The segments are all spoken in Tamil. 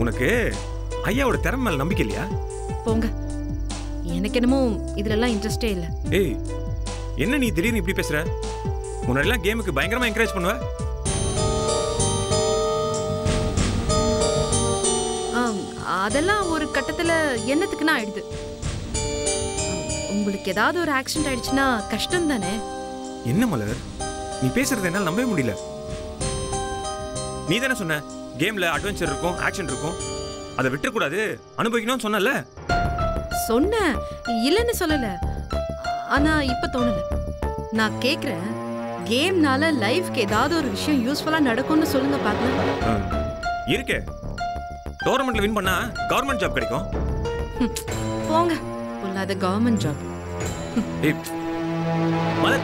உனக்கு ஐயாவோட திறமை மேல நம்பிக்கை இல்லையா போங்க எனக்கு என்னமோ இதுலலாம் இன்ட்ரெஸ்டே இல்லை ஏய் என்ன நீ திடீர்னு இப்படி பேசுற முன்னாடிலாம் கேமுக்கு பயங்கரமா என்கரேஜ் பண்ணுவ ஆம், அதெல்லாம் ஒரு கட்டத்தில் என்னத்துக்குன்னா ஆயிடுது உங்களுக்கு ஏதாவது ஒரு ஆக்சிடென்ட் ஆயிடுச்சுன்னா கஷ்டம் தானே என்ன மலர் நீ பேசுறது என்னால நம்பவே முடியல நீ தானே சொன்ன கேம்ல அட்வென்ச்சர் இருக்கும் ஆக்ஷன் இருக்கும் அதை விட்டுறக்கூடாது அனுபவிக்கணும்னு சொன்னல சொன்னேன் இல்லைன்னு சொல்லல ஆனா இப்ப தோணல நான் கேக்குறேன் கேம்னால லைஃப்க்கு ஏதாவது ஒரு விஷயம் யூஸ்ஃபுல்லா நடக்கும்னு சொல்லுங்க பார்க்கலாம் இருக்கே டோர்னமெண்ட்ல வின் பண்ணா கவர்மெண்ட் ஜாப் கிடைக்கும் ஹம், போங்க பொல்லாத கவர்மெண்ட் ஜாப் ஏய் மலர்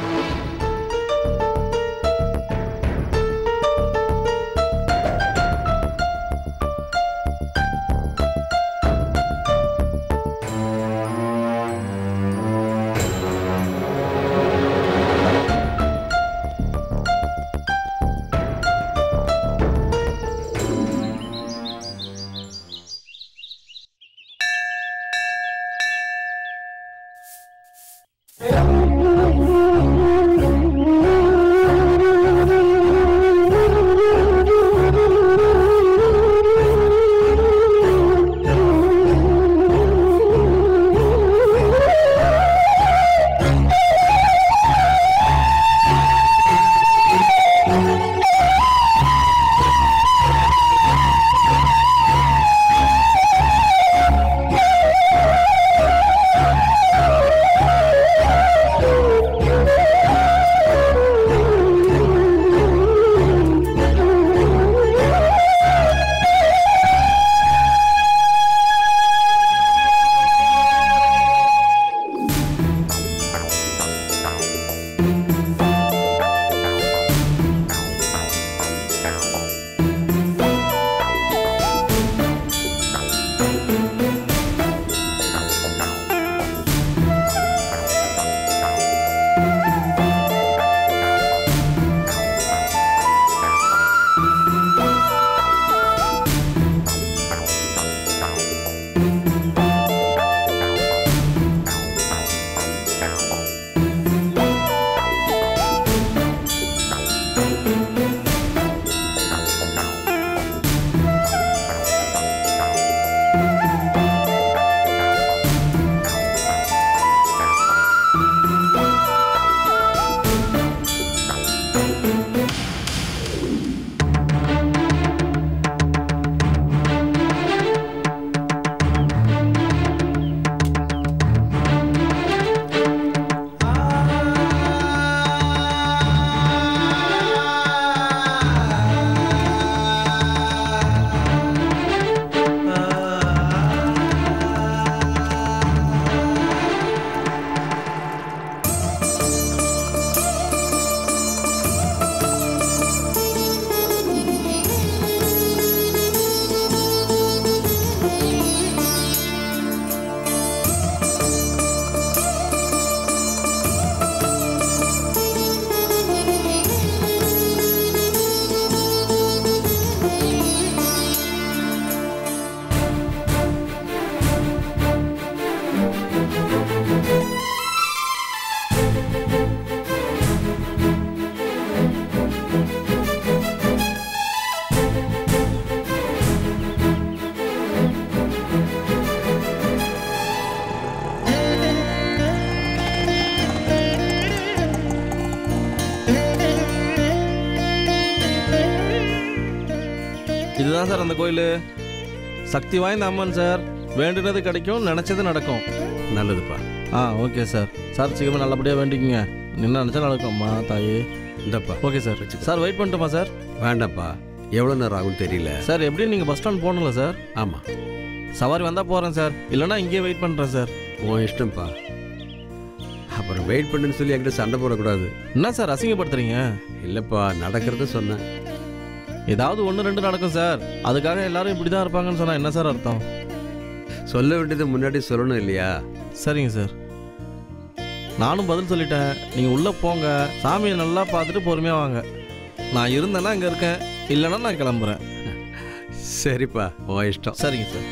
இதுதான் சார் அந்த கோயில் சக்தி வாய்ந்த அம்மன் சார் வேண்டுனது கிடைக்கும் நினச்சது நடக்கும் நல்லதுப்பா ஆ ஓகே சார் சார் சீக்கிரமாக நல்லபடியாக வேண்டிக்கங்க என்ன நினச்சா நடக்கும் அம்மா தாயே இந்தப்பா ஓகே சார் சார் வெயிட் பண்ணட்டுமா சார் வேண்டாம்ப்பா எவ்வளோ நேரம் ஆகும் தெரியல சார் எப்படியும் நீங்கள் பஸ் ஸ்டாண்ட் போகணும்ல சார் ஆமாம் சவாரி வந்தால் போகிறேன் சார் இல்லைன்னா இங்கேயே வெயிட் பண்ணுறேன் சார் உன் இஷ்டம்ப்பா அப்புறம் வெயிட் பண்ணுன்னு சொல்லி என்கிட்ட சண்டை போடக்கூடாது என்ன சார் அசிங்கப்படுத்துறீங்க இல்லைப்பா நடக்கிறத சொன்னேன் ஏதாவது ஒன்று ரெண்டு நடக்கும் சார் அதுக்காக எல்லாரும் இப்படி தான் இருப்பாங்கன்னு சொன்னால் என்ன சார் அர்த்தம் சொல்ல வேண்டியது முன்னாடி சொல்லணும் இல்லையா சரிங்க சார் நானும் பதில் சொல்லிட்டேன் நீங்கள் உள்ளே போங்க சாமியை நல்லா பார்த்துட்டு பொறுமையாக வாங்க நான் இருந்தேன்னா இங்கே இருக்கேன் இல்லைன்னா நான் கிளம்புறேன் சரிப்பா உன் இஷ்டம் சரிங்க சார்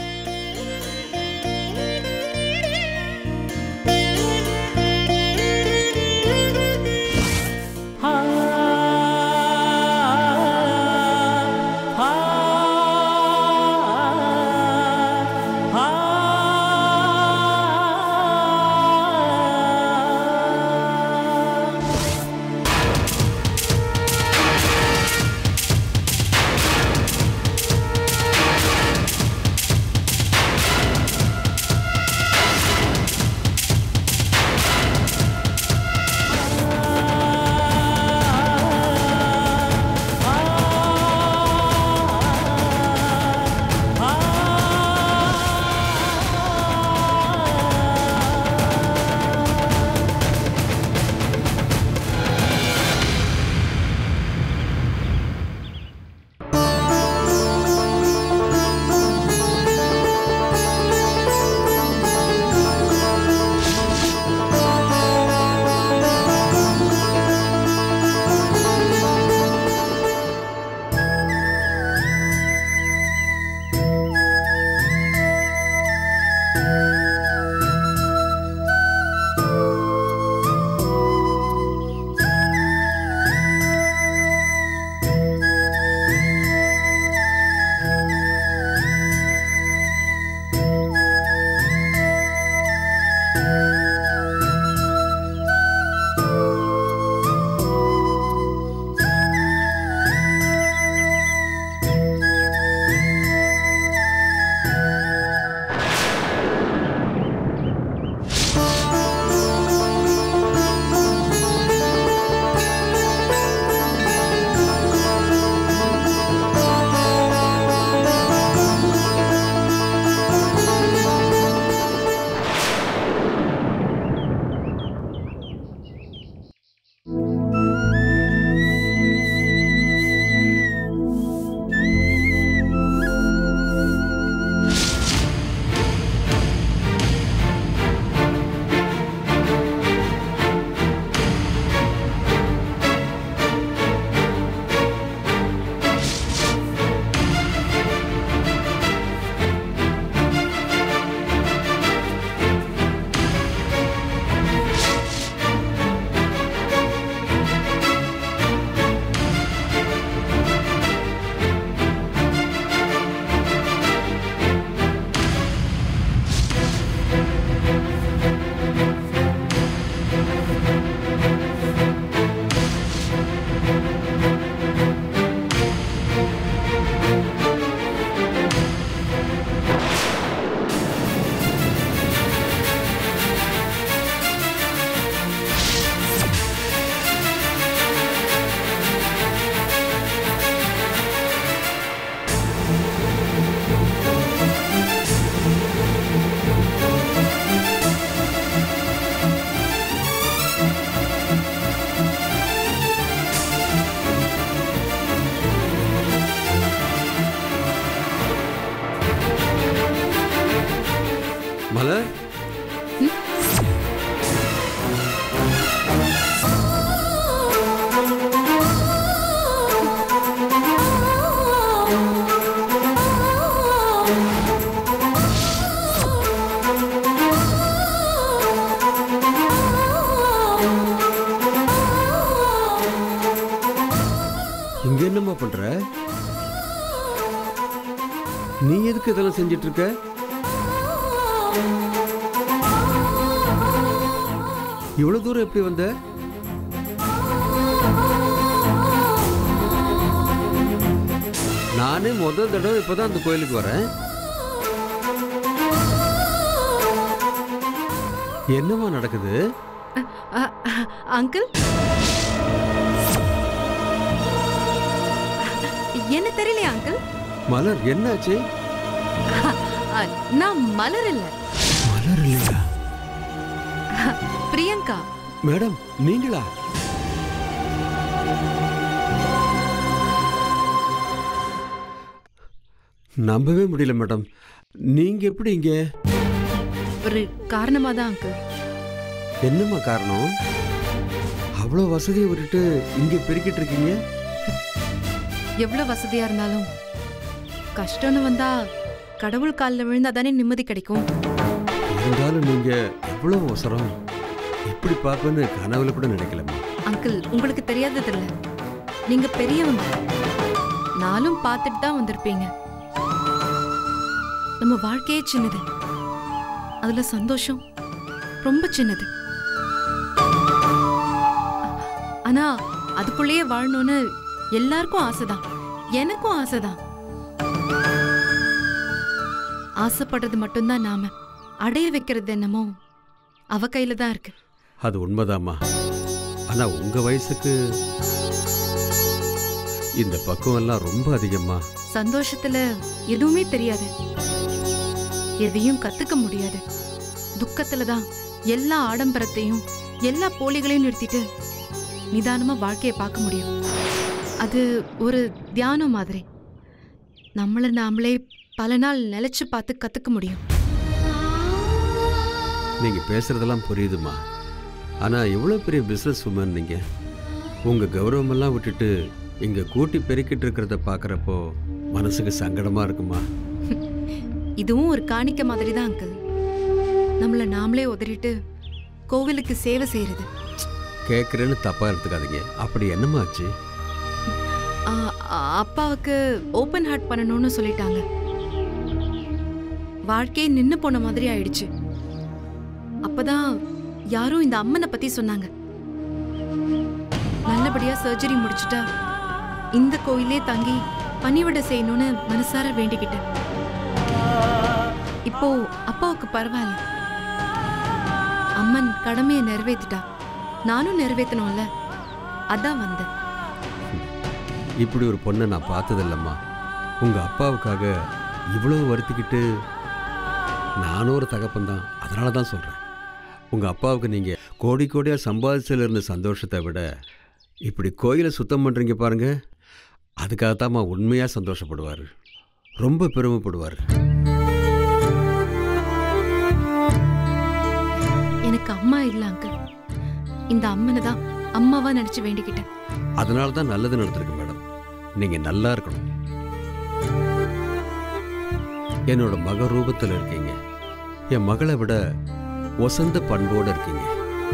மலர் இங்க என்னம்மா பண்ற நீ எதுக்கு இதெல்லாம் செஞ்சிட்டு இருக்க இவ்வளவு தூரம் எப்படி வந்த நானே முதல் தடவை இப்பதான் அந்த கோயிலுக்கு வரேன் என்னம்மா நடக்குது அ, அ, அங்கிள் என்ன தெரியலையா அங்கிள் மலர் என்னாச்சு அ, நான் மலர் இல்ல மலர் இல்லையா பிரியங்கா மேடம் நீங்களா நம்பவே முடியல மேடம் நீங்க எப்படி இங்க ஒரு காரணமா தான் அங்கிள் என்னம்மா காரணம் அவ்வளோ வசதியை விட்டுட்டு இங்க பெருக்கிட்டு இருக்கீங்க எவ்வளவு வசதியா இருந்தாலும் கஷ்டம்னு வந்தா கடவுள் காலில் விழுந்தா தானே நிம்மதி கிடைக்கும் இருந்தாலும் நீங்க எவ்வளவு அவசரம் எப்படி பார்ப்பேன்னு கனவுல கூட நினைக்கலம்மா அங்கிள் உங்களுக்கு தெரியாதது இல்ல நீங்க பெரியவங்க நானும் பார்த்துட்டு தான் வந்திருப்பீங்க நம்ம வாழ்க்கையே சின்னது அதுல சந்தோஷம் ரொம்ப சின்னது ஆனா அதுக்குள்ளேயே வாழணும்னு எல்லாருக்கும் ஆசைதான் எனக்கும் ஆசைதான் ஆசைப்படுறது மட்டும்தான் நாம அடைய வைக்கிறது என்னமோ அவ கையில தான் இருக்கு அது உண்மைதாம்மா ஆனா உங்க வயசுக்கு இந்த பக்குவம் எல்லாம் ரொம்ப அதிகம்மா சந்தோஷத்துல எதுவுமே தெரியாது எதையும் கத்துக்க முடியாது துக்கத்துல தான் எல்லா ஆடம்பரத்தையும் எல்லா போலிகளையும் நிறுத்திட்டு நிதானமா வாழ்க்கையை பார்க்க முடியும் அது ஒரு தியானம் மாதிரி நம்மள நாமளே பல நாள் நிலைச்சு பார்த்து கத்துக்க முடியும் நீங்க பேசுறதெல்லாம் புரியுதுமா ஆனா எவ்வளவு பெரிய பிசினஸ் உமன் நீங்க உங்க கௌரவமெல்லாம் விட்டுட்டு இங்க கூட்டி பெருக்கிட்டு இருக்கிறத பாக்குறப்போ மனசுக்கு சங்கடமா இருக்குமா இதுவும் ஒரு காணிக்க மாதிரி தான் அங்கிள் நம்மள நாமளே உதறிட்டு கோவிலுக்கு சேவை செய்யறது கேட்குறேன்னு தப்பா எடுத்துக்காதீங்க அப்படி என்னம்மா ஆச்சு ஆ, ஆ, அப்பாவுக்கு ஓப்பன் ஹார்ட் பண்ணணும்னு சொல்லிட்டாங்க வாழ்க்கையே நின்னு போன மாதிரி ஆயிடுச்சு அப்பதான் யாரும் இந்த அம்மனை பத்தி சொன்னாங்க நல்லபடியா சர்ஜரி முடிச்சுட்டா இந்த கோயிலே தங்கி பணிவிட செய்யணும்னு மனசார வேண்டிக்கிட்டேன் இப்போ அப்பாவுக்கு பரவாயில்ல அம்மன் கடமையை நிறைவேத்திட்டா நானும் நிறைவேத்தணும்ல அதான் வந்தேன் இப்படி ஒரு பொண்ணை நான் பார்த்ததில்லம்மா உங்க அப்பாவுக்காக இவ்வளவு வருத்திக்கிட்டு நானும் ஒரு தகப்பன் தான் அதனால தான் சொல்றேன் உங்க அப்பாவுக்கு நீங்க கோடி கோடியா சம்பாதிச்சதுல இருந்த சந்தோஷத்தை விட இப்படி கோயிலை சுத்தம் பண்றீங்க பாருங்க அதுக்காகத்தாம்மா உண்மையா சந்தோஷப்படுவார் ரொம்ப பெருமைப்படுவார் எனக்கு அம்மா இல்ல அங்கிள் இந்த அம்மனை தான் அம்மாவா நினைச்சு வேண்டிக்கிட்டேன் அதனால தான் நல்லது நடந்திருக்கு மேடம் நீங்க நல்லா இருக்கணும் என்னோட மக ரூபத்தில் இருக்கீங்க என் மகளை விட ஒசந்த பண்போடு இருக்கீங்க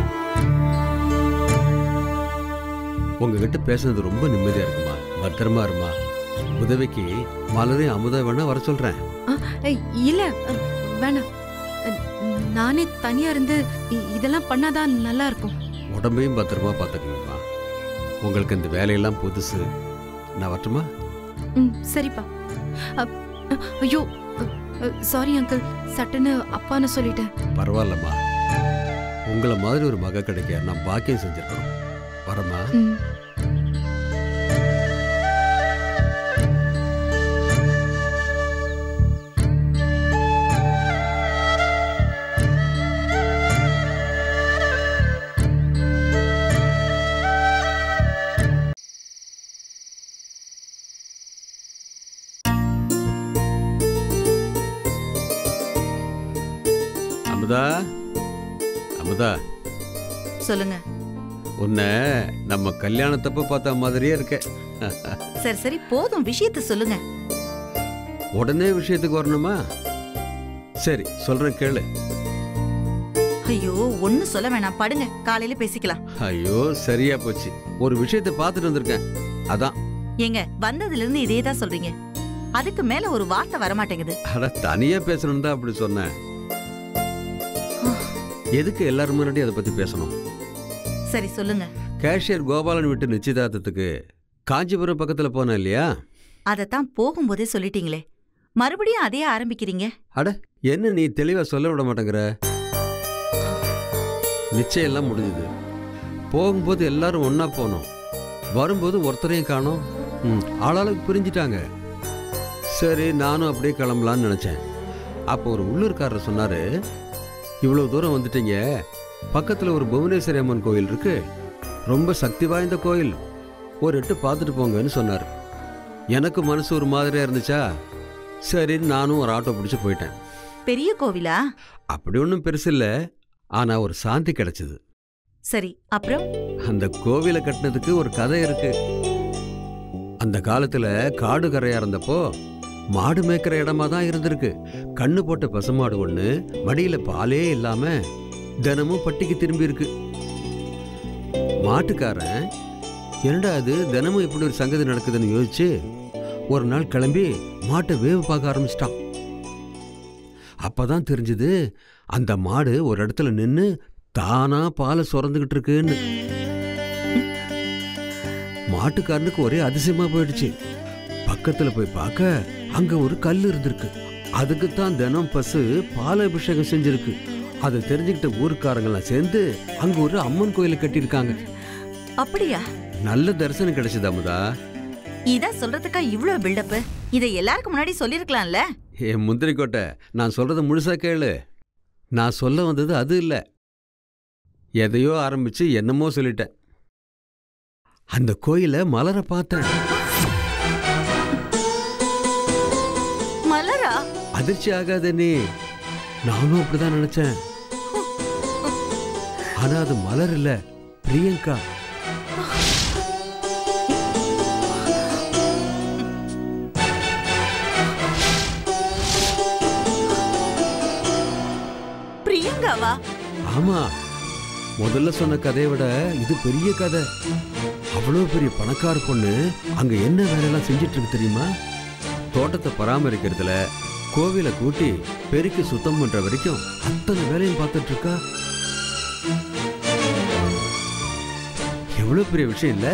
உங்ககிட்ட பேசுனது ரொம்ப நிம்மதியா இருக்குமா பத்திரமா இருமா உதவிக்கு மலரையும் அமுதா வேணா வர சொல்றேன் ஆ, ஏய், இல்ல அ, வேணாம் அ, நானே தனியா இருந்து இ- இதெல்லாம் பண்ணாதான் நல்லா இருக்கும் உடம்பையும் பத்திரமா பார்த்துக்கணுமா உங்களுக்கு இந்த வேலையெல்லாம் புதுசு நான் வரட்டுமா ம் சரிப்பா அ, அ, ஐயோ சாரி அங்கிள் சட்டுன்னு அப்பான்னு சொல்லிட்டேன் பரவாயில்லம்மா உங்களை மாதிரி ஒரு மக கிடைக்க நான் பாக்கியம் செஞ்சிருக்கணும் வரமா ம் அமுதா அமுதா சொல்லுங்க உன்னை நம்ம கல்யாணத்தப்ப பார்த்த மாதிரியே இருக்க சரி சரி போதும் விஷயத்த சொல்லுங்க உடனே விஷயத்துக்கு வரணுமா சரி சொல்றேன் கேளு ஐயோ ஒண்ணு சொல்ல வேணாம் படுங்க காலையில பேசிக்கலாம் ஐயோ சரியா போச்சு ஒரு விஷயத்தை பார்த்துட்டு வந்திருக்கேன் அதான் ஏங்க வந்ததுல இருந்து இதே தான் சொல்றீங்க அதுக்கு மேல ஒரு வார்த்தை வரமாட்டேங்குது அட தனியா பேசணும்னு தான் அப்படி சொன்னேன் எதுக்கு எல்லாரும் முன்னாடி அதை பத்தி பேசணும் சரி சொல்லுங்க கேஷியர் கோபாலன் விட்டு நிச்சயதார்த்தத்துக்கு காஞ்சிபுரம் பக்கத்துல போனேன் இல்லையா அதத்தான் போகும்போதே சொல்லிட்டீங்களே மறுபடியும் அதே ஆரம்பிக்கிறீங்க என்ன நீ தெளிவா சொல்ல விட மாட்டேங்கிற நிச்சயம் எல்லாம் முடிஞ்சது போகும்போது எல்லாரும் ஒண்ணா போனோம் வரும்போது ஒருத்தரையும் காணோம் ம், ஆளாளுக்கு பிரிஞ்சிட்டாங்க சரி நானும் அப்படியே கிளம்பலான்னு நினைச்சேன் அப்போ ஒரு உள்ளூர்காரர் சொன்னாரு இவ்வளவு தூரம் வந்துட்டீங்க பக்கத்துல ஒரு புவனேஸ்வரி அம்மன் கோயில் இருக்கு ரொம்ப சக்தி வாய்ந்த கோயில் ஒரு எட்டு பார்த்துட்டு போங்கன்னு சொன்னார் எனக்கு மனசு ஒரு மாதிரியா இருந்துச்சா சரின்னு நானும் ஒரு ஆட்டோ பிடிச்சி போயிட்டேன் பெரிய கோவிலா அப்படி ஒன்றும் பெருசு இல்லை ஆனால் ஒரு சாந்தி கிடைச்சது சரி அப்புறம் அந்த கோவிலை கட்டினதுக்கு ஒரு கதை இருக்கு அந்த காலத்துல காடு கரையா இருந்தப்போ மாடு மேய்க்கிற இடமா தான் இருந்திருக்கு கண்ணு போட்ட பசுமாடு ஒண்ணு மடியில பாலே இல்லாம தினமும் பட்டிக்கு திரும்பி இருக்கு மாட்டுக்காரன் என்னடா அது தினமும் இப்படி ஒரு சங்கதி நடக்குதுன்னு யோசிச்சு ஒரு நாள் கிளம்பி மாட்டை வேவு பார்க்க ஆரம்பிச்சிட்டான் அப்பதான் தெரிஞ்சது அந்த மாடு ஒரு இடத்துல நின்னு தானா பாலை சுரந்துகிட்டு இருக்குன்னு மாட்டுக்காரனுக்கு ஒரே அதிசயமா போயிடுச்சு பக்கத்துல போய் பார்க்க அங்க ஒரு கல் இருந்திருக்கு அதுக்கு தான் தினம் பசு பால் அபிஷேகம் செஞ்சிருக்கு அதை தெரிஞ்சுக்கிட்ட ஊருக்காரங்கெல்லாம் சேர்ந்து அங்க ஒரு அம்மன் கோயிலை கட்டியிருக்காங்க அப்படியா நல்ல தரிசனம் கிடைச்சது அமுதா இதான் சொல்றதுக்கா இவ்ளோ பில்டப் இதை எல்லாருக்கும் முன்னாடி சொல்லிருக்கலாம்ல என் முந்திரி கோட்டை நான் சொல்றத முழுசா கேளு நான் சொல்ல வந்தது அது இல்ல எதையோ ஆரம்பிச்சு என்னமோ சொல்லிட்டேன் அந்த கோயிலை மலர பார்த்தேன் மலரா அதிர்ச்சி ஆகாத நீ நானும் அப்படிதான் நினைச்சேன் ஆனா அது மலர் இல்ல பிரியங்கா பிரியங்காவா ஆமா முதல்ல சொன்ன கதையை விட இது பெரிய கதை அவ்வளோ பெரிய பணக்கார பொண்ணு அங்க என்ன வேலையெல்லாம் செஞ்சிட்டு இருக்கு தெரியுமா தோட்டத்தை பராமரிக்கிறதுல கோவிலை கூட்டி பெருக்கி சுத்தம் பண்ற வரைக்கும் அத்தனை வேலையும் பார்த்துட்டு இருக்கா எவ்வளவு பெரிய விஷயம் இல்ல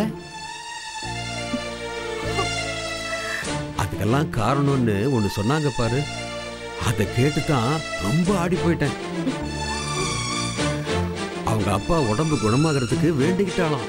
அதுக்கெல்லாம் காரணம்னு ஒன்னு சொன்னாங்க பாரு அதை கேட்டு தான் ரொம்ப ஆடி போயிட்டேன் அவங்க அப்பா உடம்பு குணமாகறதுக்கு வேண்டிக்கிட்டாளாம்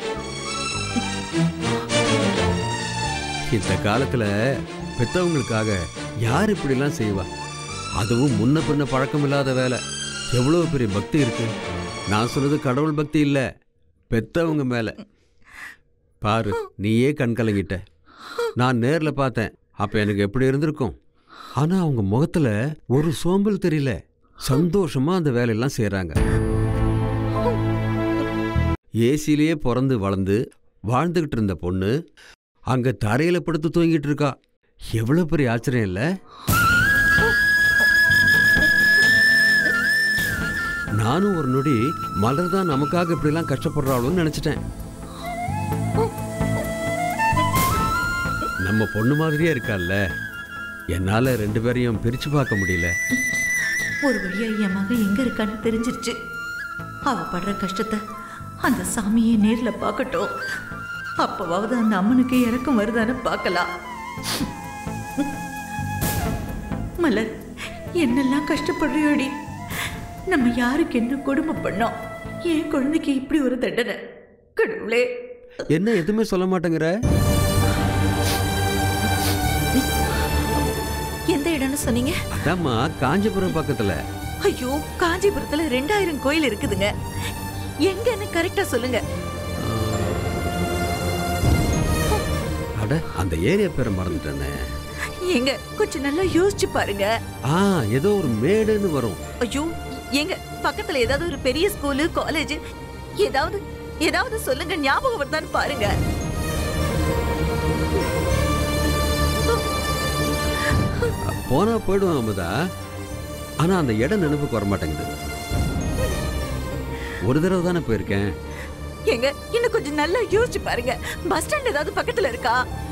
இந்த காலத்துல பெத்தவங்களுக்காக யார் இப்படிலாம் செய்வா அதுவும் முன்ன பின்ன பழக்கம் இல்லாத வேலை எவ்வளவு பெரிய பக்தி இருக்கு நான் சொல்றது கடவுள் பக்தி இல்ல பெத்தவங்க மேல பாரு நீயே கண் கலங்கிட்ட நான் நேர்ல பார்த்தேன் அப்ப எனக்கு எப்படி இருந்திருக்கும் ஆனா அவங்க முகத்துல ஒரு சோம்பல் தெரியல சந்தோஷமா அந்த வேலையெல்லாம் செய்றாங்க ஏசிலேயே பிறந்து வளர்ந்து வாழ்ந்துகிட்டு இருந்த பொண்ணு அங்க தரையில படுத்து தூங்கிட்டு இருக்கா எவ்வளவு பெரிய ஆச்சரியம் இல்ல நானும் ஒரு நொடி மலர் தான் நமக்காக இப்படிலாம் கஷ்டப்படுறாளோன்னு நினைச்சிட்டேன் நம்ம பொண்ணு மாதிரியே இருக்கால்ல என்னால ரெண்டு பேரையும் பிரிச்சு பார்க்க முடியல ஒரு வழியா என் மகன் எங்க இருக்கான்னு தெரிஞ்சிருச்சு அவ படுற கஷ்டத்தை அந்த சாமியை நேர்ல பார்க்கட்டும் அப்பவாவது அந்த அம்மனுக்கு இறக்கம் வருதான்னு பார்க்கலாம் மலர் என்னெல்லாம் கஷ்டப்படுறியோடி நம்ம யாருக்கு என்ன கொடுமை பண்ணோம் என் குழந்தைக்கு இப்படி ஒரு தண்டனை கடவுளே என்ன எதுவுமே சொல்ல மாட்டேங்கிற எந்த இடம்னு சொன்னீங்க அதாம்மா காஞ்சிபுரம் பக்கத்துல ஐயோ காஞ்சிபுரத்துல ரெண்டாயிரம் கோயில் இருக்குதுங்க எங்கன்னு கரெக்டா சொல்லுங்க அட அந்த ஏரியா பேரை மறந்துட்டேனே எங்க கொஞ்சம் நல்லா யோசிச்சு பாருங்க ஆ ஏதோ ஒரு மேடுன்னு வரும் ஐயோ எங்க பக்கத்துல ஏதாவது ஒரு பெரிய ஸ்கூலு காலேஜ் ஏதாவது ஏதாவது சொல்லுங்க ஞாபகம் வருதான்னு பாருங்க போனா போயிடுவோம் அமுதா ஆனா அந்த இடம் நினைப்புக்கு வர மாட்டேங்குது ஒரு தடவை தானே போயிருக்கேன் எங்க இன்னும் கொஞ்சம் நல்லா யோசிச்சு பாருங்க பஸ் ஸ்டாண்ட் ஏதாவது பக்கத்துல இருக்கா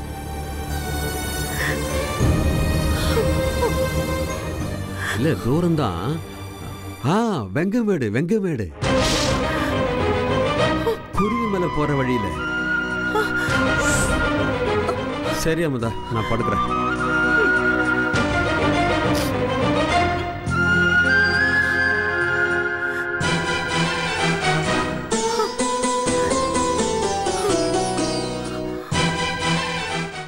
இல்ல தூரம்தான் ஆ வெங்கமேடு வெங்கமேடு குருவி மேல போற வழியில சரி அமுதா நான் படுக்கிறேன்